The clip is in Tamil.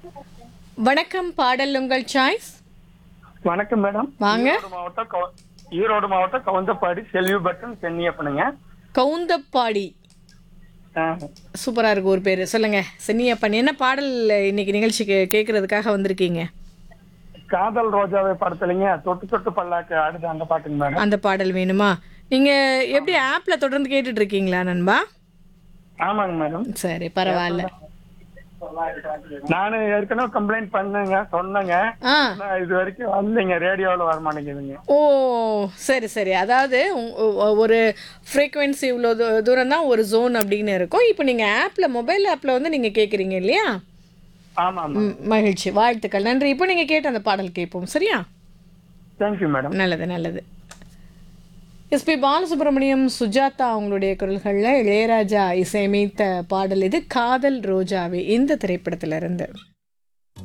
வணக்கம் பாடல் உங்கள் சாய்ஸ் வணக்கம் மேடம் வாங்க. ஈரோடு மாவட்டம் கவ- ஈரோடு மாவட்டம் கவுந்தப்பாடி செல்வி பட்டன் சென்னியப்பனுங்க கவுந்தப்பாடி ஆ, சூப்பரா இருக்கு ஒரு பேர் சொல்லுங்க சென்னியப்பன் என்ன பாடல் இன்னைக்கு நிகழ்ச்சிக்கு கேட்கறதுக்காக வந்திருக்கீங்க காதல் ரோஜாவை படத்துலங்க தொட்டு தொட்டு பல்லாக்கு ஆடுது அந்த பாட்டுங்க மேடம் அந்த பாடல் வேணுமா நீங்க எப்படி ஆப்ல தொடர்ந்து கேட்டுட்டு இருக்கீங்களா நண்பா ஆமாங்க மேடம் சரி பரவாயில்ல நானு ஏற்கனவே கம்ப்ளைண்ட் பண்ணேங்க சொன்னேங்க ஆ ஆனா இது வரைக்கும் வரலைங்க ரேடியோவில் வர மாட்டேங்குதுங்க ஓ சரி சரி அதாவது உ- உ- ஒரு ஃப்ரீக்வன்சி இவ்வளோ தூரம் தான் ஒரு ஜோன் அப்படின்னு இருக்கும் இப்போ நீங்கள் ஆப்பில் மொபைல் ஆப்பில் வந்து நீங்கள் கேட்குறீங்க இல்லையா ஆமா ஆமா ம், மகிழ்ச்சி வாழ்த்துக்கள் நன்றி இப்போ நீங்கள் கேட்ட அந்த பாடல் கேட்போம் சரியா தேங்க்யூ மேடம் நல்லது நல்லது எஸ்பி பாலசுப்ரமணியம் சுஜாதா அவங்களுடைய குரல்களில் இளையராஜா இசையமைத்த பாடல் இது காதல் ரோஜாவே இந்த திரைப்படத்துல இருந்து